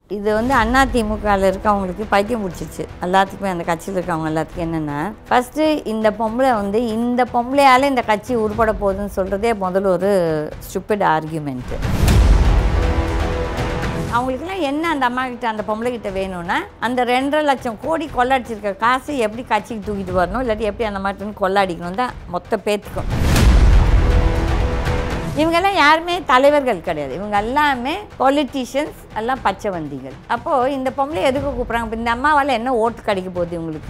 இது வந்து அண்ணா திமுகவில் இருக்கவங்களுக்கு பைத்தியம் பிடிச்சிச்சு எல்லாத்துக்குமே அந்த கட்சியில் இருக்கவங்க எல்லாத்துக்கும் என்னென்னா ஃபஸ்ட்டு இந்த பொம்பளை வந்து இந்த பொம்பளையால் இந்த கட்சி உருப்பட போகுதுன்னு சொல்கிறதே முதல்ல ஒரு ஸ்டூப்பிட் ஆர்கியூமெண்ட்டு அவங்களுக்குலாம் என்ன அந்த அம்மா கிட்ட அந்த பொம்பளை கிட்ட வேணும்னா அந்த ரெண்டரை லட்சம் கோடி கொள்ளடிச்சிருக்க காசு எப்படி கட்சிக்கு தூக்கிட்டு வரணும் இல்லாட்டி எப்படி அந்த மாதிரி கொள்ளாடிக்கணும் தான் மொத்த பேத்துக்கும் இவங்கெல்லாம் யாருமே தலைவர்கள் கிடையாது இவங்க எல்லாமே பொலிட்டீஷியன்ஸ் எல்லாம் பச்சைவந்திகள் அப்போது இந்த பொம்பளை எதுக்கு கூப்பிட்றாங்க இப்போ இந்த அம்மாவால் என்ன ஓட்டு கிடைக்க போகுது இவங்களுக்கு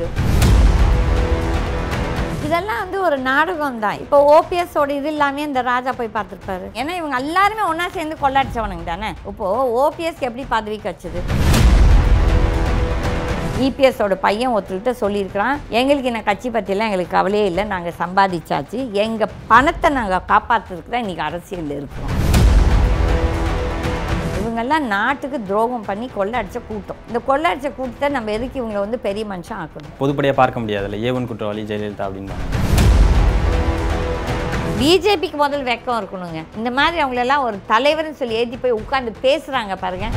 இதெல்லாம் வந்து ஒரு நாடகம் தான் இப்போ ஓபிஎஸோட இது இல்லாமே இந்த ராஜா போய் பார்த்துருப்பாரு ஏன்னா இவங்க எல்லாருமே ஒன்றா சேர்ந்து கொள்ளாடிச்சவனுங்க தானே இப்போது ஓபிஎஸ்க்கு எப்படி பதவி கிடச்சிது இபிஎஸோட பையன் ஒருத்தர்கிட்ட சொல்லியிருக்கிறான் எங்களுக்கு இந்த கட்சி பற்றிலாம் எங்களுக்கு கவலையே இல்லை நாங்கள் சம்பாதிச்சாச்சு எங்கள் பணத்தை நாங்கள் காப்பாற்றுறதுக்கு தான் இன்றைக்கி அரசியலில் இருக்கிறோம் இவங்கெல்லாம் நாட்டுக்கு துரோகம் பண்ணி கொள்ளடிச்ச கூட்டம் இந்த கொள்ளடிச்ச கூட்டத்தை நம்ம எதுக்கு இவங்களை வந்து பெரிய மனுஷன் ஆக்கணும் பொதுப்படையாக பார்க்க முடியாதுல்ல ஏவன் குற்றவாளி ஜெயலலிதா அப்படின்னு பிஜேபிக்கு முதல் வெக்கம் இருக்கணுங்க இந்த மாதிரி அவங்களெல்லாம் ஒரு தலைவர்னு சொல்லி ஏற்றி போய் உட்காந்து பேசுகிறாங்க பாருங்க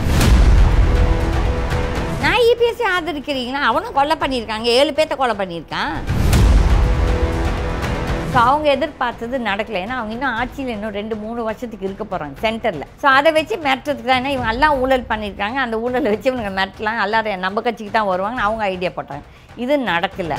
நான் இபிஎஸ்சி ஆதரிக்கிறீங்கன்னா அவனும் கொலை பண்ணியிருக்காங்க ஏழு பேர்த்த கொலை பண்ணியிருக்கான் ஸோ அவங்க எதிர்பார்த்தது நடக்கல ஏன்னா அவங்க இன்னும் ஆட்சியில் இன்னும் ரெண்டு மூணு வருஷத்துக்கு இருக்க போகிறாங்க சென்டரில் ஸோ அதை வச்சு மிரட்டுறதுக்கு தான் இவங்க எல்லாம் ஊழல் பண்ணியிருக்காங்க அந்த ஊழலை வச்சு இவங்க மிரட்டலாம் எல்லாரும் நம்ம கட்சிக்கு தான் வருவாங்கன்னு அவங்க ஐடியா போட்டாங்க இது நடக்கலை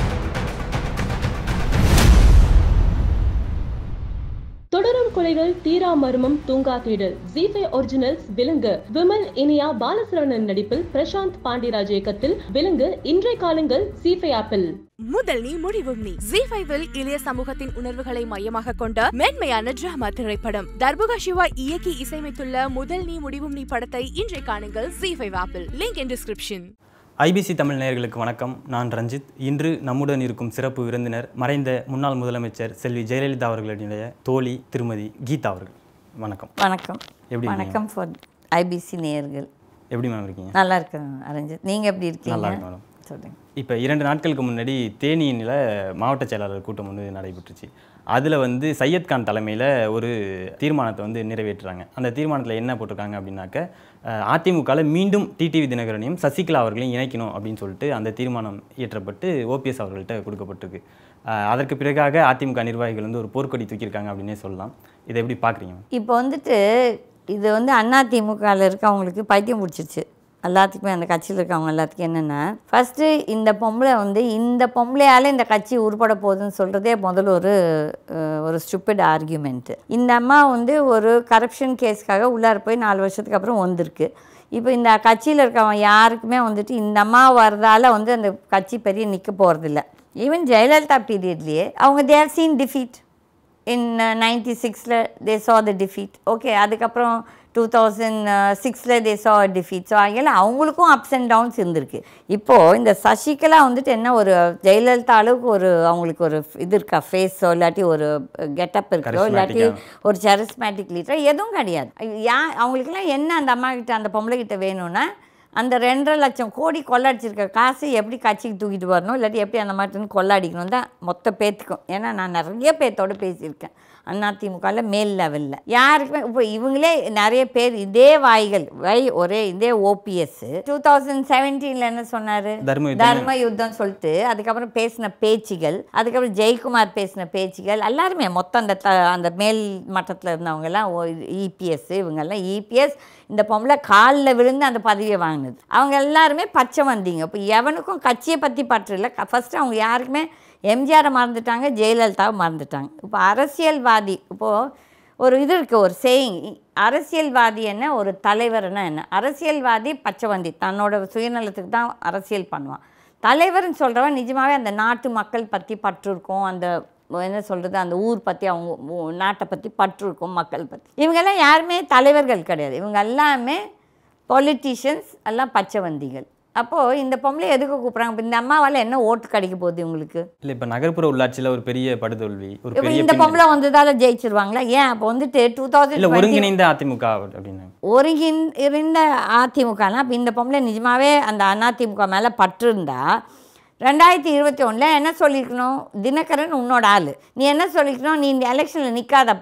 தொடரும் கொலைகள் தீரா மர்மம் தூங்கா தேடல் ஜீஃபை ஒரிஜினல்ஸ் விலங்கு விமல் இனியா பாலசரவணன் நடிப்பில் பிரசாந்த் பாண்டியராஜ் இயக்கத்தில் விலங்கு இன்றைய காலங்கள் ஜீஃபை ஆப்பிள் முதல் நீ முடிவும் நீ ஜி ஃபைவில் இளைய சமூகத்தின் உணர்வுகளை மையமாக கொண்ட மென்மையான டிராமா திரைப்படம் தர்புகா சிவா இயக்கி இசையமைத்துள்ள முதல் நீ முடிவும் நீ படத்தை இன்றை காணுங்கள் ஜி ஃபைவ் ஆப்பிள் link in description IBC Tamil நேயர்களுக்கு வணக்கம் நான் ரஞ்சித் இன்று நம்முடன் இருக்கும் சிறப்பு விருந்தினர் மறைந்த முன்னாள் முதலமைச்சர் செல்வி ஜெயலலிதா அவர்களுடைய தோழி திருமதி கீதா அவர்கள் வணக்கம் வணக்கம் எப்படி இருக்கீங்க? வணக்கம் ஃபார் ஐபிசி நேயர்கள் எப்படி மேம் இருக்கீங்க நல்லா இருக்கேன் அரஞ்சித் நீங்கள் எப்படி நல்லா இருக்கீங்க இருக்கு மேடம் சொல்லுங்க இப்போ இரண்டு நாட்களுக்கு முன்னாடி தேனியில் மாவட்ட செயலாளர் கூட்டம் வந்து நடைபெற்றுச்சு அதில் வந்து சையத் கான் தலைமையில் ஒரு தீர்மானத்தை வந்து நிறைவேற்றுறாங்க அந்த தீர்மானத்தில் என்ன போட்டிருக்காங்க அப்படின்னாக்க அஹ், அதிமுகவில் மீண்டும் டிடிவி தினகரனையும் சசிகலா அவர்களையும் இணைக்கணும் அப்படின்னு சொல்லிட்டு அந்த தீர்மானம் இயற்றப்பட்டு ஓபிஎஸ் அவர்கள்ட்ட கொடுக்கப்பட்டிருக்கு அஹ், அதற்கு பிறகாக அதிமுக நிர்வாகிகள் வந்து ஒரு போர்க்கொடி தூக்கியிருக்காங்க அப்படின்னே சொல்லலாம் இதை எப்படி பார்க்குறீங்க இப்போ வந்துட்டு இது வந்து அண்ணா திமுகவில் இருக்கவங்களுக்கு பைத்தியம் பிடிச்சிருச்சு எல்லாத்துக்குமே அந்த கட்சியில் இருக்கவங்க எல்லாத்துக்கும் என்னென்னா ஃபஸ்ட்டு இந்த பொம்பளை வந்து இந்த பொம்பளையால் இந்த கட்சி உருப்பட போகுதுன்னு சொல்கிறதே முதல்ல ஒரு அஹ், ஒரு ஸ்டூப்பிட் ஆர்கியூமெண்ட்டு இந்த அம்மா வந்து ஒரு கரப்ஷன் கேஸ்க்காக உள்ளார போய் நாலு வருஷத்துக்கு அப்புறம் வந்திருக்கு இப்போ இந்த கட்சியில் இருக்கவங்க யாருக்குமே வந்துட்டு இந்த அம்மா வர்றதால வந்து அந்த கட்சி பெரிய நிற்க போகிறதில்ல ஈவன் ஜெயலலிதா பீரியட்லேயே அவங்க there seen defeat in ninety சிக்ஸில் they saw the defeat okay அதுக்கப்புறம் டூ தௌசண்ட் சிக்ஸில் தே சா டிஃபீட் ஸோ அதில் அவங்களுக்கும் அப்ஸ் அண்ட் டவுன்ஸ் இருந்திருக்கு இப்போது இந்த சசிகலா வந்துட்டு என்ன ஒரு ஜெயலலிதா அளவுக்கு ஒரு அவங்களுக்கு ஒரு இது இருக்கா ஃபேஸோ இல்லாட்டி ஒரு கெட்டப் இருக்கோ இல்லாட்டி ஒரு செரிஸ்மேட்டிக் லீடர் எதுவும் கிடையாது யா அவங்களுக்குலாம் என்ன அந்த அம்மா கிட்ட அந்த பொம்பளை கிட்ட வேணும்னா அந்த ரெண்டரை லட்சம் கோடி கொள்ளடிச்சிருக்க காசு எப்படி கட்சிக்கு தூக்கிட்டு வரணும் இல்லாட்டி எப்படி அந்த மாதிரி கொள்ளாடிக்கணும் தான் மொத்த பேத்துக்கும் ஏன்னா நான் நிறைய பேர்த்தோட பேசியிருக்கேன் அதிமுகவில் மேல் லெவலில் யாருக்குமே இப்போ இவங்களே நிறைய பேர் இதே வாய்கள் வை ஒரே இதே ஓபிஎஸ் டூ தௌசண்ட் செவன்டீனில் என்ன சொன்னார் தர்ம யுத்தம் தர்ம யுத்தம் சொல்லிட்டு அதுக்கப்புறம் பேசின பேச்சுகள் அதுக்கப்புறம் ஜெயக்குமார் பேசின பேச்சுகள் எல்லாருமே மொத்தம் அந்த த அந்த மேல் மட்டத்தில் இருந்தவங்கெல்லாம் இபிஎஸ் இவங்கெல்லாம் இபிஎஸ் இந்த பொம்பளை காலில் விழுந்து அந்த பதவியை வாங்கினது அவங்க எல்லாருமே பச்சை வந்தீங்க இப்போ எவனுக்கும் கட்சியை பற்றி பற்று இல்லை ஃபஸ்ட்டு அவங்க யாருக்குமே எம்ஜிஆரை மறந்துட்டாங்க ஜெயலலிதாவை மறந்துட்டாங்க இப்போ அரசியல்வாதி இப்போது ஒரு இது இருக்குது ஒரு சேயிங் அரசியல்வாதி என்ன ஒரு தலைவர்னா என்ன அரசியல்வாதி பச்சைவந்தி தன்னோட சுயநலத்துக்கு தான் அரசியல் பண்ணுவான் தலைவர்னு சொல்கிறவன் நிஜமாகவே அந்த நாட்டு மக்கள் பற்றி பற்று இருக்கும் அந்த என்ன சொல்கிறது அந்த ஊர் பற்றி அவங்க ஊ- நாட்டை பற்றி பற்று இருக்கும் மக்கள் பற்றி இவங்கெல்லாம் யாருமே தலைவர்கள் கிடையாது இவங்க எல்லாமே பொலிட்டீஷியன்ஸ் எல்லாம் பச்சைவந்திகள் அப்போது இந்த பொம்பளை எதுக்கு கூப்பிட்றாங்க இப்போ இந்த அம்மாவால் என்ன ஓட்டு கிடைக்க போகுது இவங்களுக்கு இல்லை இப்போ நகர்ப்புற உள்ளாட்சியில் ஒரு பெரிய படுதோல்வி ஒரு இப்போ பெரிய இந்த பின்னடைவு. பொம்பளை வந்ததால ஜெயிச்சிருவாங்களா ஏன் அப்போ வந்துட்டு டூ இல்லை தௌசண்ட் ஒருங்கிணைந்த அதிமுக அப்படின்னு ஒருங்கின் இருந்த அதிமுகனா அப்போ இந்த பொம்பளை நிஜமாவே அந்த அதிமுக மேலே பற்று இருந்தா ரெண்டாயிரத்தி இருபத்தி ஒன்றில் என்ன சொல்லியிருக்கணும் தினகரன் உன்னோட ஆள் நீ என்ன சொல்லியிருக்கணும் நீ இந்த எலெக்ஷனில் நிற்காதப்பா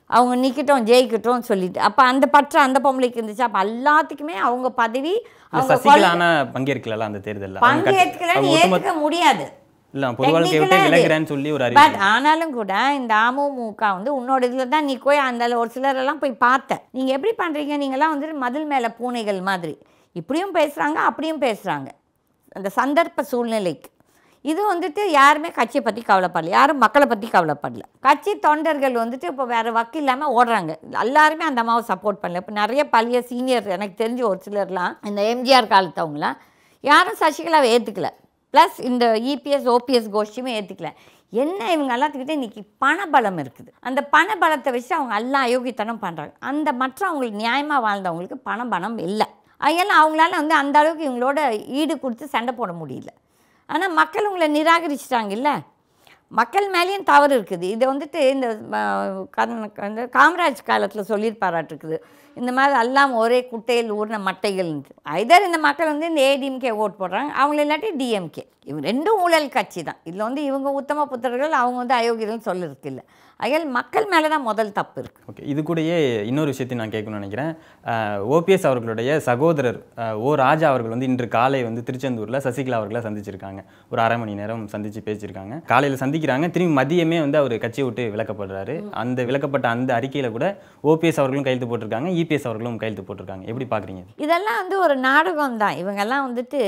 அவங்க நிற்கட்டும் ஜெயிக்கட்டும் சொல்லிட்டு அப்போ அந்த பற்று அந்த பொம்பளைக்கு இருந்துச்சு அப்போ எல்லாத்துக்குமே அவங்க பதவி இல்ல, அவங்க சசிகலா ஆனா பங்கேற்கல அந்த தேர்தலில் பங்கேற்கலன்னு ஏற்றுக்க முடியாது இல்ல பொது வாழ்க்கையை விட்டு Technical-ஆ அது. விலகிறேன்னு சொல்லி ஒரு பட் அறிவிப்பு ஆனாலும் கூட இந்த அமமுக வந்து உன்னோட இதில் தான் நீ போய் அந்த ஒரு சிலரெல்லாம் போய் பார்த்த நீங்கள் எப்படி பண்ணுறீங்க நீங்களாம் வந்து மதில் மேலே பூனைகள் மாதிரி இப்படியும் பேசுகிறாங்க அப்படியும் பேசுகிறாங்க அந்த சந்தர்ப்ப சூழ்நிலைக்கு இது வந்துட்டு யாருமே கட்சியை பற்றி கவலைப்படல யாரும் மக்களை பற்றி கவலைப்படல கட்சி தொண்டர்கள் வந்துட்டு இப்போ வேறு வக்கு இல்லாமல் ஓடுறாங்க எல்லாருமே அந்த அம்மாவை சப்போர்ட் பண்ணல இப்போ நிறைய பழைய சீனியர் எனக்கு தெரிஞ்ச ஒரு சிலர்லாம் இந்த எம்ஜிஆர் காலத்தவங்களாம் யாரும் சசிகலாவை ஏற்றுக்கல ப்ளஸ் இந்த இபிஎஸ் ஓபிஎஸ் கோஷ்டியுமே ஏற்றுக்கல என்ன இவங்க எல்லாத்துக்கிட்டே இன்னைக்கு பணபலம் இருக்குது அந்த பணபலத்தை வச்சு அவங்க எல்லாம் அயோக்கியத்தனம் பண்ணுறாங்க அந்த மற்ற அவங்களுக்கு நியாயமாக வாழ்ந்தவங்களுக்கு பணபலம் இல்லை அதெல்லாம் அவங்களால வந்து அந்த அளவுக்கு இவங்களோட ஈடு கொடுத்து சண்டை போட முடியல ஆனால் மக்கள் உங்களை நிராகரிச்சிட்டாங்க இல்லை மக்கள் மேலேயும் தவறு இருக்குது இதை வந்துட்டு இந்த அஹ், கர்ண- இந்த காமராஜ் காலத்தில் சொல்லியிருப்பாராட்டிருக்குது இந்த மாதிரி எல்லாம் ஒரே குட்டையில் ஊர்ன மட்டைகள் ஐதர் இந்த மக்கள் வந்து இந்த ஏடிஎம்கே ஓட் போடுறாங்க அவங்க இல்லாட்டி டிஎம்கே இவங்க ரெண்டும் ஊழல் கட்சி தான் இதில் வந்து இவங்க உத்தம புத்தர்கள் அவங்க வந்து அயோக்கியர்கள் சொல்லிருக்கு இல்லை அயல் மக்கள் மேலே தான் முதல் தப்பு இருக்குது ஓகே இது கூடயே இன்னொரு விஷயத்தையும் நான் கேட்கணும்னு நினைக்கிறேன் ஓபிஎஸ் அவர்களுடைய சகோதரர் அஹ், ஓ ராஜா அவர்கள் வந்து இன்று காலை வந்து திருச்செந்தூரில் சசிகலா அவர்களை சந்திச்சிருக்காங்க ஒரு அரை மணி நேரம் சந்திச்சு பேசியிருக்காங்க காலையில் சந்திக்கிறாங்க திரும்பி மதியமே வந்து அவர் கட்சியை விட்டு விலக்கப்படுறாரு அந்த விலக்கப்பட்ட அந்த அறிக்கையில் கூட ஓபிஎஸ் அவர்களும் கையெழுத்து போட்டிருக்காங்க இபிஎஸ் அவர்களும் கையெழுத்து போட்டிருக்காங்க எப்படி பார்க்குறீங்க இதெல்லாம் வந்து ஒரு நாடகம் தான் இவங்கெல்லாம் வந்துட்டு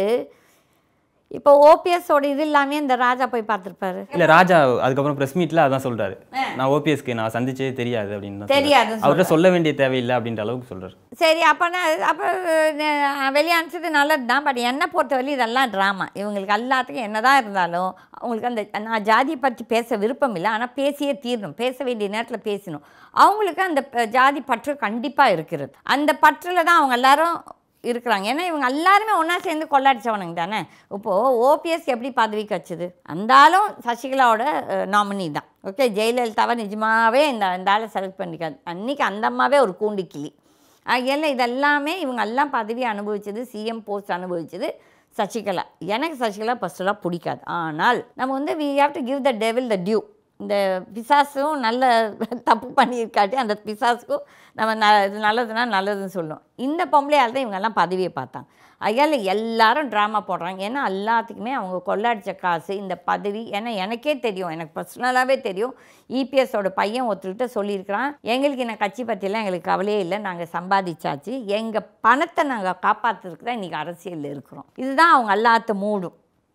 இப்போ ஓபிஎஸோட இது இல்லாமே இந்த ராஜா போய் பார்த்துருப்பாரு இல்ல ராஜா அதுக்கப்புறம் பிரஸ் மீட்ல அதான் சொல்றாரு நான் ஓபிஎஸ்க்கு நான் சந்திச்சே தெரியாது அப்படின்னு தான் சொல்றாரு. தெரியாதுன்னு அவர்கிட்ட சொல்ல வேண்டிய தேவையில்லை அப்படின்ற அளவுக்கு சொல்றாரு சரி அப்போனா அப்போ வெளியே அனுப்பிச்சது நல்லது தான் பட் என்னை பொறுத்தவரை இதெல்லாம் ட்ராமா இவங்களுக்கு எல்லாத்துக்கும் என்னதான் இருந்தாலும் அவங்களுக்கு அந்த நான் ஜாதியை பற்றி பேச விருப்பம் இல்லை ஆனால் பேசியே தீரணும் பேச வேண்டிய நேரத்தில் பேசணும் அவங்களுக்கு அந்த ப- ஜாதி பற்று கண்டிப்பாக இருக்கிறது அந்த பற்றில் தான் அவங்க எல்லாரும் இருக்கிறாங்க ஏன்னா இவங்க எல்லாருமே ஒன்றா சேர்ந்து கொள்ளாடிச்சவனுங்க தானே இப்போது ஓபிஎஸ் எப்படி பதவி கிடச்சிது அந்த ஆளும் சசிகலாவோட நாமினி தான் ஓகே ஜெயலலிதாவை நிஜமாவே இந்த இந்த ஆளை செலக்ட் பண்ணிக்காது அன்னைக்கு அந்த அம்மாவே ஒரு கூண்டு கிளி ஆகையால இதெல்லாமே இவங்க எல்லாம் பதவி அனுபவிச்சது சிஎம் போஸ்ட் அனுபவிச்சது சசிகலா எனக்கு சசிகலா ஃபஸ்ட்டெல்லாம் பிடிக்காது ஆனால் நம்ம வந்து we have to give the devil the due இந்த பிசாசும் நல்ல தப்பு பண்ணியிருக்காட்டி அந்த பிசாசுக்கும் நம்ம ந இது நல்லதுன்னா நல்லதுன்னு சொல்லுவோம் இந்த பொம்பளையால் தான் இவங்கெல்லாம் பதவியை பார்த்தாங்க அதால் எல்லாரும் ட்ராமா போடுறாங்க ஏன்னா எல்லாத்துக்குமே அவங்க கொள்ளடிச்ச காசு இந்த பதவி ஏன்னா எனக்கே தெரியும் எனக்கு பர்சனலாகவே தெரியும் இபிஎஸோட பையன் ஒருத்தர்கிட்ட சொல்லியிருக்கிறான் எங்களுக்கு இந்த கட்சி பற்றிலாம் எங்களுக்கு கவலையே இல்லை நாங்கள் சம்பாதிச்சாச்சு எங்கள் பணத்தை நாங்கள் காப்பாற்றுறதுக்கு தான் இன்றைக்கி அரசியலில் இருக்கிறோம் இதுதான் அவங்க எல்லாத்த மூடும்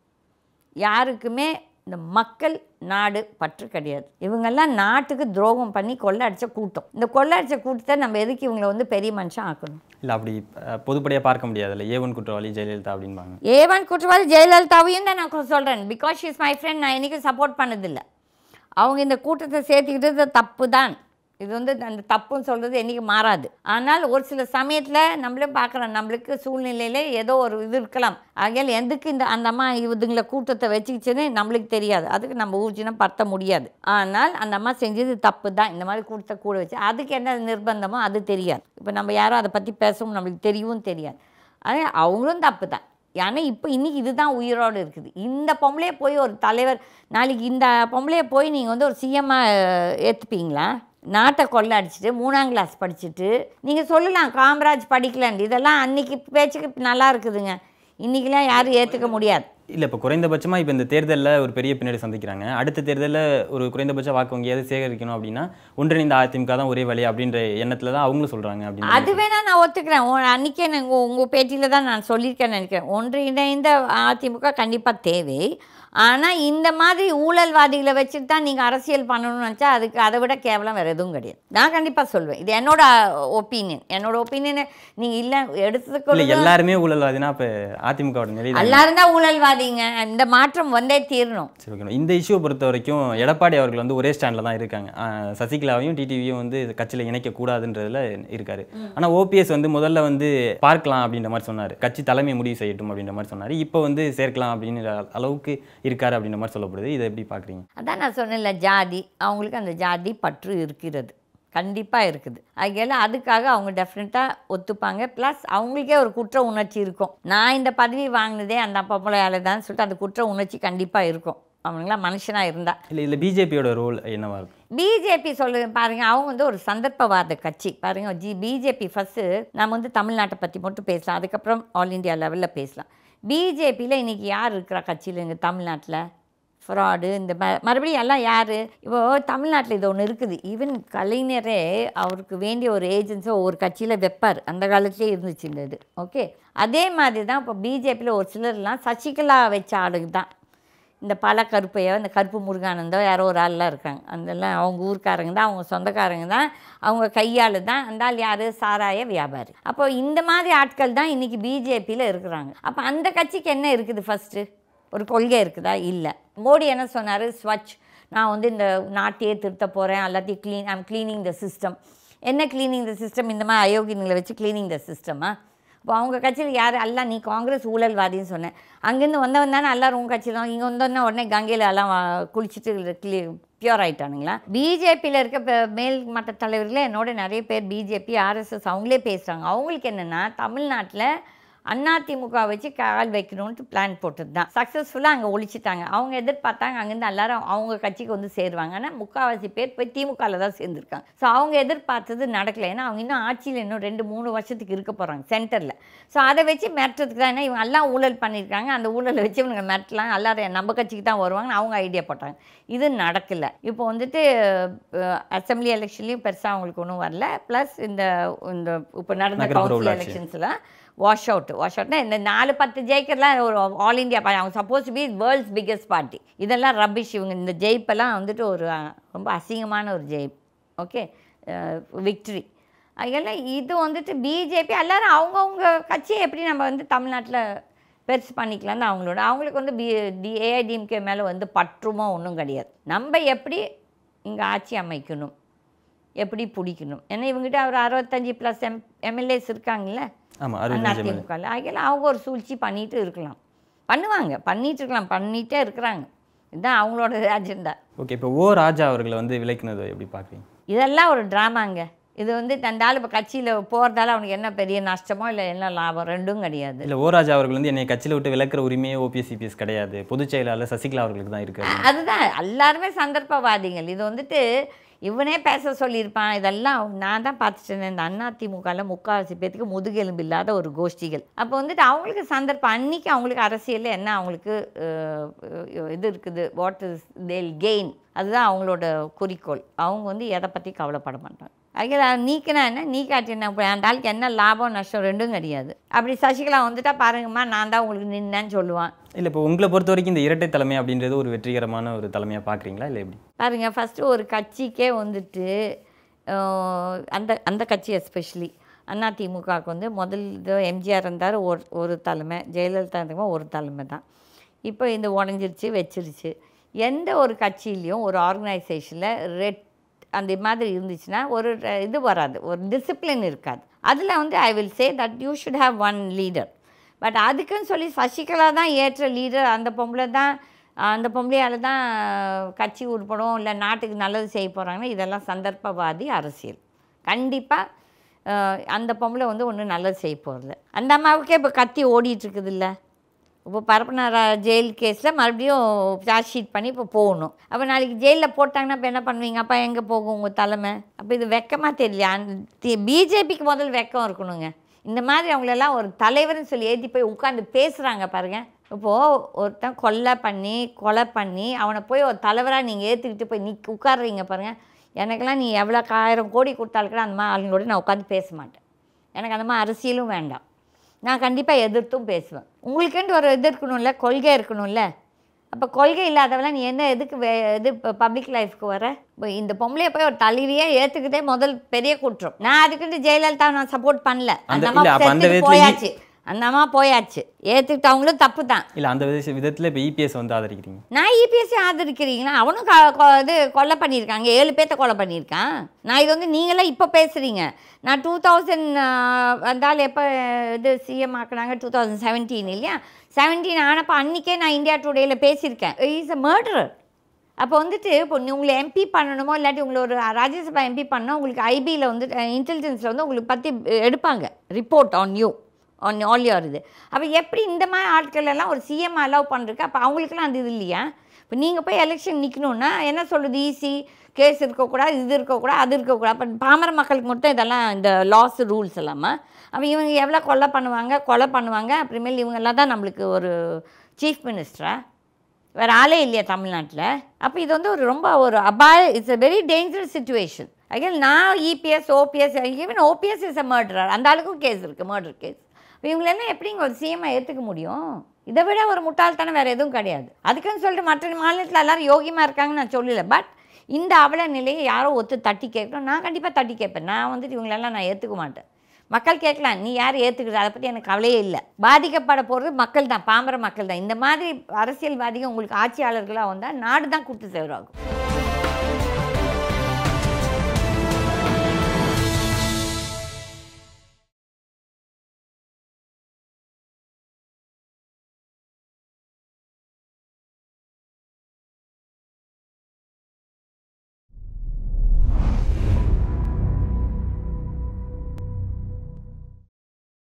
யாருக்குமே இந்த மக்கள் நாடு பற்று கிடையாது இவங்கெல்லாம் நாட்டுக்கு துரோகம் பண்ணி கொள்ளடிச்ச கூட்டம் இந்த கொள்ளடிச்ச கூட்டத்தை நம்ம எதுக்கு இவங்களை வந்து பெரிய மனுஷன் ஆக்கணும் இல்ல அப்படி அஹ், பொதுப்படையா பார்க்க முடியாதுல்ல ஏவன் குற்றவாளி ஜெயலலிதா அப்படின்பாங்க ஏவன் குற்றவாளி ஜெயலலிதாவையும் தான் நான் சொல்கிறேன் பிகாஸ் ஷீஸ் மை ஃப்ரெண்ட் நான் என்றைக்கும் சப்போர்ட் பண்ணதில்லை அவங்க இந்த கூட்டத்தை சேர்த்துக்கிட்டது தப்பு தான் இது வந்து அந்த தப்புன்னு சொல்கிறது என்றைக்கு மாறாது ஆனால் ஒரு சில சமயத்தில் நம்மளே பார்க்குறோம் நம்மளுக்கு சூழ்நிலையில ஏதோ ஒரு இது இருக்கலாம் ஆகையால் எதுக்கு இந்த அந்த அம்மா இதுங்களை கூட்டத்தை வச்சுக்கிச்சுன்னு நம்மளுக்கு தெரியாது அதுக்கு நம்ம ஊர்ஜினா படுத்த முடியாது ஆனால் அந்த அம்மா செஞ்சது தப்பு தான் இந்த மாதிரி கூட்டத்தை கூட வச்சு அதுக்கு என்ன நிர்பந்தமோ அது தெரியாது இப்போ நம்ம யாரும் அதை பற்றி பேசவும் நம்மளுக்கு தெரியவும் தெரியாது ஆனால் அவங்களும் தப்பு தான் ஏன்னா இப்போ இன்றைக்கி இதுதான் உயிரோடு இருக்குது இந்த பொம்பளையே போய் ஒரு தலைவர் நாளைக்கு இந்த பொம்பளையை போய் நீங்கள் வந்து ஒரு சிஎம்மாக ஏற்றுப்பீங்களா நாட்டை கொள்ளை அடிச்சுட்டு மூணாம் கிளாஸ் படிச்சுட்டு நீங்கள் சொல்லலாம் காமராஜ் படிக்கலன்னு இதெல்லாம் அன்னைக்கு பேச்சுக்கு நல்லா இருக்குதுங்க இன்றைக்கெலாம் யாரும் ஏற்றுக்க முடியாது இல்ல இப்போ குறைந்தபட்சமா இப்போ இந்த தேர்தல்ல ஒரு பெரிய பின்னாடி சந்திக்கிறாங்க அடுத்த தேர்தல்ல ஒரு குறைந்தபட்ச வாக்கு வங்கியாவது சேகரிக்கணும் அப்படின்னா ஒன்றிணைந்த அதிமுக தான் ஒரே வழி அப்படின்ற எண்ணத்துல தான் அவங்களும் சொல்றாங்க அப்படின்னு அது வேணா நான் ஒத்துக்கிறேன் உ- அன்னைக்கே நான் உங்கள் பேட்டியில் தான் நான் சொல்லியிருக்கேன்னு நினைக்கிறேன் ஒன்றிணைந்த அதிமுக கண்டிப்பாக தேவை ஆனால் இந்த மாதிரி ஊழல்வாதிகளை வச்சுட்டு தான் நீங்கள் அரசியல் பண்ணணும்னு நினச்சா அதுக்கு அதை விட கேவலம் வேறு எதுவும் கிடையாது நான் கண்டிப்பாக சொல்வேன் இது என்னோட ஒப்பீனியன் என்னோட ஒப்பீனியனை நீங்கள் இல்லை இல்ல எடுத்துக்கிறது எல்லாருமே ஊழல்வாதினா இப்ப அதிமுகவோட நிலை தான். எல்லாரும் தான் ஊழல்வாதிங்க இந்த மாற்றம் வந்தே தீரணும் சரி ஓகே இந்த இஷ்யூவை பொறுத்த வரைக்கும் எடப்பாடி அவர்கள் வந்து ஒரே ஸ்டாண்டில் தான் இருக்காங்க ஆஹ் சசிகலாவையும் டிடிவியும் வந்து கட்சியில் இணைக்கக்கூடாதுன்றதுல இருக்காரு ஆனால் ஓபிஎஸ் வந்து முதல்ல வந்து பார்க்கலாம் அப்படின்ற மாதிரி சொன்னார் கட்சி தலைமை முடிவு செய்யட்டும் அப்படின்ற மாதிரி சொன்னார் இப்போ வந்து சேர்க்கலாம் அப்படின்ற அளவுக்கு இருக்காரு அப்படின்ற மாதிரி சொல்லப்படுது இதை எப்படி பார்க்குறீங்க அதான் நான் சொன்னேன்ல ஜாதி அவங்களுக்கு அந்த ஜாதி பற்று இருக்கிறது கண்டிப்பாக இருக்குது அதனால அதுக்காக அவங்க டெஃபினட்டாக ஒத்துப்பாங்க ப்ளஸ் அவங்களுக்கே ஒரு குற்ற உணர்ச்சி இருக்கும் நான் இந்த பதவி வாங்கினதே அந்த பொம்பளையால தான் சொல்லிட்டு அந்த குற்ற உணர்ச்சி கண்டிப்பாக இருக்கும் அவங்களாம் மனுஷனாக இருந்தால் இல்லை இதில் பிஜேபியோட ரோல் என்னவா இருக்கும் பிஜேபி சொல்லு பாருங்க அவங்க வந்து ஒரு சந்தர்ப்பவாத கட்சி பாருங்க ஜி பிஜேபி ஃபஸ்ட்டு நம்ம வந்து தமிழ்நாட்டை பற்றி மட்டும் பேசலாம் அதுக்கப்புறம் ஆல் இந்தியா லெவலில் பேசலாம் பிஜேபியில் இன்றைக்கி யார் இருக்கிறா கட்சியில் இங்கே தமிழ்நாட்டில் ஃப்ராடு இந்த ம மறுபடியும் எல்லாம் யார் இப்போ தமிழ்நாட்டில் இது ஒன்று இருக்குது ஈவன் கலைஞரே அவருக்கு வேண்டிய ஒரு ஏஜென்ஸை ஒரு கட்சியில் வைப்பார் அந்த காலத்திலே இருந்துச்சு இந்த இது ஓகே அதே மாதிரி தான் இப்போ பிஜேபியில் ஒரு சிலர்லாம் சசிகலா வச்ச ஆளுங்க தான் இந்த பல கருப்பையோ இந்த கருப்பு முருகானந்தோ யாரோ ஒரு ஆள்லாம் இருக்காங்க அதெல்லாம் அவங்க ஊர்க்காரங்க தான் அவங்க சொந்தக்காரங்க தான் அவங்க கையால் தான் அந்த ஆள் யார் சாராய வியாபாரி அப்போ இந்த மாதிரி ஆட்கள் தான் இன்றைக்கி பிஜேபியில் இருக்கிறாங்க அப்போ அந்த கட்சிக்கு என்ன இருக்குது ஃபஸ்ட்டு ஒரு கொள்கை இருக்குதா இல்லை மோடி என்ன சொன்னார் ஸ்வச் நான் வந்து இந்த நாட்டையே திருத்த போகிறேன் எல்லாத்தையும் clean I'm cleaning the system என்ன க்ளீனிங் த சிஸ்டம் இந்த மாதிரி அயோக்கியங்களை வச்சு க்ளீனிங் த சிஸ்டமா இப்போ அவங்க கட்சியில் யார் எல்லாம் நீ காங்கிரஸ் ஊழல்வாதின்னு சொன்னேன் அங்கேருந்து வந்தவன் தானே எல்லாரும் உங்கள் கட்சி தான் இங்கே வந்தோடனே உடனே கங்கையில் எல்லாம் வா- குளிச்சுட்டு க்ளீ பியூர் ஆயிட்டானுங்களா பிஜேபியில் இருக்க ப- மேல் மட்ட தலைவர்களே என்னோட நிறைய பேர் பிஜேபி ஆர்எஸ்எஸ் அவங்களே பேசுகிறாங்க அவங்களுக்கு என்னென்னா தமிழ்நாட்டில் அதிமுக வச்சு கால் வைக்கணும்னு பிளான் போட்டது தான் சக்ஸஸ்ஃபுல்லாக அங்கே ஒழிச்சிட்டாங்க அவங்க எதிர்பார்த்தாங்க அங்கேருந்து எல்லாரும் அவங்க கட்சிக்கு வந்து சேருவாங்க ஆனால் முக்கால்வாசி பேர் போய் திமுகவில் தான் சேர்ந்துருக்காங்க ஸோ அவங்க எதிர்பார்த்தது நடக்கலை ஏன்னா அவங்க இன்னும் ஆட்சியில் இன்னும் ரெண்டு மூணு வருஷத்துக்கு இருக்க போகிறாங்க சென்டரில் ஸோ அதை வச்சு மிரட்டுறதுக்கு தான் ஏன்னா இவங்க எல்லாம் ஊழல் பண்ணியிருக்காங்க அந்த ஊழலை வச்சு இவங்க மிரட்டலாம் எல்லாரும் நம்ம கட்சிக்கு தான் வருவாங்கன்னு அவங்க ஐடியா போட்டாங்க இது நடக்கலை இப்போ வந்துட்டு அசம்பிளி எலெக்ஷன்லேயும் பெருசாக அவங்களுக்கு ஒன்றும் வரல ப்ளஸ் இந்த இந்த இப்போ நடந்த நகர்ப்புற கவுன்சில் உள்ளாட்சி. எலெக்ஷன்ஸில் வாஷ் அவுட் வாஷ் அவுட்னா இந்த நாலு பத்து ஜெயிக்கிறலாம் ஒரு ஆல் இந்தியா பார்ட்டி அவங்க suppose be world's biggest party இதெல்லாம் ரபிஷ் இவங்க இந்த ஜெயிப்பெல்லாம் வந்துட்டு ஒரு அஹ், ரொம்ப அசிங்கமான ஒரு ஜெயிப் ஓகே விக்ட்ரி அதெல்லாம் இது வந்துட்டு பிஜேபி எல்லாரும் அவங்கவுங்க கட்சியை எப்படி நம்ம வந்து தமிழ்நாட்டில் பெருசு பண்ணிக்கலாம்னு அவங்களோட அவங்களுக்கு வந்து பி டி ஏஐடிஎம்கே மேலே வந்து பற்றுமோ ஒன்றும் கிடையாது நம்ம எப்படி இங்கே ஆட்சி அமைக்கணும் எப்படி பிடிக்கணும் ஏன்னா இவங்ககிட்ட ஒரு அறுபத்தஞ்சி ப்ளஸ் எம் எம்எல்ஏஸ் இருக்காங்கல்ல ஆமாம் அறுபத்தஞ்சு MLA. அதிமுகவில் அதெல்லாம் அவங்க ஒரு சூழ்ச்சி பண்ணிட்டு இருக்கலாம் பண்ணுவாங்க பண்ணிட்டு இருக்கலாம் பண்ணிட்டே இருக்கிறாங்க இதுதான் அவங்களோட அஜெண்டா ஓகே இப்போ ஓ ராஜா அவர்களை வந்து விலைக்குனது எப்படி பார்க்குறீங்க இதெல்லாம் ஒரு ட்ராமாங்க இது வந்து தந்தாலும் இப்போ கட்சியில் போகிறதால அவனுக்கு என்ன பெரிய நஷ்டமோ இல்லை என்ன லாபம் ரெண்டும் கிடையாது இல்லை ஓ ராஜா அவர்கள் வந்து என்னை கட்சியில் விட்டு விலக்குற உரிமையே ஓபிஎஸ் சிபிஎஸ் கிடையாது பொதுச் செயலாளர் சசிகலா அவர்களுக்கு தான் இருக்கு அதுதான் எல்லாருமே சந்தர்ப்பவாதிகள் இது வந்துட்டு இவனே பேச சொல்லியிருப்பான் இதெல்லாம் நான் தான் பார்த்துட்டேன் இந்த அதிமுகவில் முக்கால்வாசி பேத்துக்கு முதுகெலும்பு இல்லாத ஒரு கோஷ்டிகள் அப்போ வந்துட்டு அவங்களுக்கு சந்தர்ப்பம் அன்னைக்கு அவங்களுக்கு அரசியலில் என்ன அவங்களுக்கு அஹ், அஹ், இது இருக்குது வாட் இஸ் தேல் கெயின் அதுதான் அவங்களோட குறிக்கோள் அவங்க வந்து எதை பற்றி கவலைப்பட மாட்டாங்க அதில் நீக்கினா என்ன நீக்காட்டி என்ன இப்போ அந்த ஆளுக்கு என்ன லாபம் நஷ்டம் ரெண்டும் கிடையாது அப்படி சசிகலா வந்துட்டா பாருங்கம்மா நான் தான் உங்களுக்கு நின்னேன்னு சொல்லுவான் இல்லை இப்போ உங்களை பொறுத்த வரைக்கும் இந்த இரட்டை தலைமை அப்படின்றது ஒரு வெற்றிகரமான ஒரு தலைமையாக பார்க்குறீங்களா இல்லை எப்படி பாருங்க ஃபஸ்ட்டு ஒரு கட்சிக்கே வந்துட்டு அஹ், அந்த அந்த கட்சி எஸ்பெஷலி அதிமுகவுக்கு வந்து முதல் இது எம்ஜிஆர் இருந்தார் ஒரு ஒரு தலைமை ஜெயலலிதா இருந்தாங்க ஒரு தலைமை தான் இப்போ இந்த உடஞ்சிருச்சு வச்சிருச்சு எந்த ஒரு கட்சியிலையும் ஒரு ஆர்கனைசேஷனில் ரெட் அந்த மாதிரி இருந்துச்சுன்னா ஒரு அஹ், இது வராது ஒரு டிசிப்ளின் இருக்காது அதில் வந்து I will say that you should have one leader but அதுக்குன்னு சொல்லி சசிகலா தான் ஏற்ற லீடர் அந்த பொம்பளை தான் அந்த பொம்பளையால் தான் கட்சி உருப்படும் இல்லை நாட்டுக்கு நல்லது செய்ய போகிறாங்கன்னா இதெல்லாம் சந்தர்ப்பவாதி அரசியல் கண்டிப்பாக அந்த பொம்பளை வந்து ஒன்றும் நல்லது செய்ய போகிறதில்ல அந்த அம்மாவுக்கே இப்போ கத்தி ஓடிட்டு இருக்குது இல்லை இப்போ பரப்பனார் ஜெயில் கேஸில் மறுபடியும் சார்ஜ் ஷீட் பண்ணி இப்போ போகணும் அப்போ நாளைக்கு ஜெயிலில் போட்டாங்கன்னா இப்போ என்ன பண்ணுவீங்க அப்போ எங்கே போகும் உங்கள் தலைமை அப்போ இது வெக்கமாக தெரியல அந்த பிஜேபிக்கு முதல் வெக்கம் இருக்கணுங்க இந்த மாதிரி அவங்களெல்லாம் ஒரு தலைவர்னு சொல்லி ஏற்றி போய் உட்காந்து பேசுகிறாங்க பாருங்க இப்போது ஒருத்தன் கொலை பண்ணி கொலை பண்ணி அவனை போய் ஒரு தலைவராக நீங்கள் ஏற்றுக்கிட்டு போய் நிக் உட்காடுறீங்க பாருங்கள் எனக்கெல்லாம் நீ எவ்வளோ ஆயிரம் கோடி கொடுத்தாலும் கூட அந்த மாதிரி ஆளுங்களோட நான் உட்காந்து பேச மாட்டேன் எனக்கு அந்த மாதிரி அரசியலும் வேண்டாம் நான் கண்டிப்பாக எதிர்த்தும் பேசுவேன் உங்களுக்குன்ட்டு ஒரு இது இருக்கணும்ல கொள்கை இருக்கணும்ல அப்போ கொள்கை இல்லாதவெல்லாம் நீ என்ன எதுக்கு வே இது பப்ளிக் லைஃப்க்கு வர இப்போ இந்த பொம்பளைய போய் ஒரு தலைவியே ஏற்றுக்கிட்டே முதல் பெரிய குற்றம் நான் அதுக்குன்ட்டு ஜெயலலிதா நான் சப்போர்ட் பண்ணல அந்த- அந்த அம்மா இல்ல, அப்ப அந்த செத்துட்டு விதத்துல போயாச்சு அந்த அம்மா போயாச்சு ஏற்றுக்கிட்டவங்களும் தப்பு தான் இல்லை அந்த வித விதத்தில் இப்போ இபிஎஸ் வந்து ஆதரிக்கிறீங்க நான் இபிஎஸ்சி ஆதரிக்கிறீங்களா அவனும் க- கொ- இது கொலை பண்ணியிருக்காங்க ஏழு பேர்த்த கொலை பண்ணியிருக்கான் நான் இது வந்து நீங்களாம் இப்போ பேசுகிறீங்க நான் டூ தௌசண்ட் வந்தால் எப்போ இது சிஎம் ஆக்குனாங்க டூ தௌசண்ட் செவன்டீன் இல்லையா செவன்டீன் ஆனப்போ அன்றைக்கே நான் இந்தியா டுடேயில் பேசியிருக்கேன் இஸ் அ மர்டரர் அப்போ வந்துட்டு இப்போ நீ உங்களை எம்பி பண்ணணுமோ இல்லாட்டி உங்களை ஒரு ராஜ்யசபா எம்பி பண்ணால் உங்களுக்கு ஐபியில் வந்து இன்டெலிஜென்ஸில் வந்து உங்களுக்கு பற்றி எடுப்பாங்க report on you on all your இது அப்போ எப்படி இந்த மாதிரி ஆட்கள் எல்லாம் ஒரு சிஎம் அலோவ் பண்ணுறதுக்கு அப்போ அவங்களுக்குலாம் அந்த இது இல்லையா இப்போ நீங்கள் போய் எலெக்ஷன் நிற்கணுன்னா என்ன சொல்கிறது ஈஸி கேஸ் இருக்கக்கூடாது இது இருக்கக்கூடாது அது இருக்கக்கூடாது அப்போ பாமர மக்களுக்கு மட்டும் இதெல்லாம் இந்த லாஸ் ரூல்ஸ் எல்லாமா அப்போ இவங்க எவ்வளோ கொலை பண்ணுவாங்க கொலை பண்ணுவாங்க அப்புறமேல் இவங்கெல்லாம் தான் நம்மளுக்கு ஒரு சீஃப் மினிஸ்டரா வேறு ஆளே இல்லையா தமிழ்நாட்டில் அப்போ இது வந்து ஒரு ரொம்ப ஒரு அபாய it's a very dangerous situation again நான் EPS OPS even OPS is a murderer அந்த ஆளுக்கும் கேஸ் இருக்குது மர்டர் கேஸ் இவங்களெல்லாம் எப்படிங்க ஒரு சிஎம்ஐ ஏற்றுக்க முடியும் இதை விட ஒரு முட்டாள்தனம் வேறு எதுவும் கிடையாது அதுக்குன்னு சொல்லிட்டு மற்ற மாநிலத்தில் எல்லாரும் யோகியமாக இருக்காங்கன்னு நான் சொல்லல பட் இந்த அவல நிலையை யாரோ ஒத்து தட்டி கேட்கணும் நான் கண்டிப்பாக தட்டி கேட்பேன் நான் வந்துட்டு இவங்களெல்லாம் நான் ஏற்றுக்க மாட்டேன் மக்கள் கேட்கலாம் நீ யார் ஏற்றுக்கிறது அதை பற்றி எனக்கு கவலையே இல்லை பாதிக்கப்பட போகிறது மக்கள் தான் பாமர மக்கள் தான் இந்த மாதிரி அரசியல்வாதிகள் உங்களுக்கு ஆட்சியாளர்களாக வந்தால் நாடு தான் கூட்டு சேவராகும்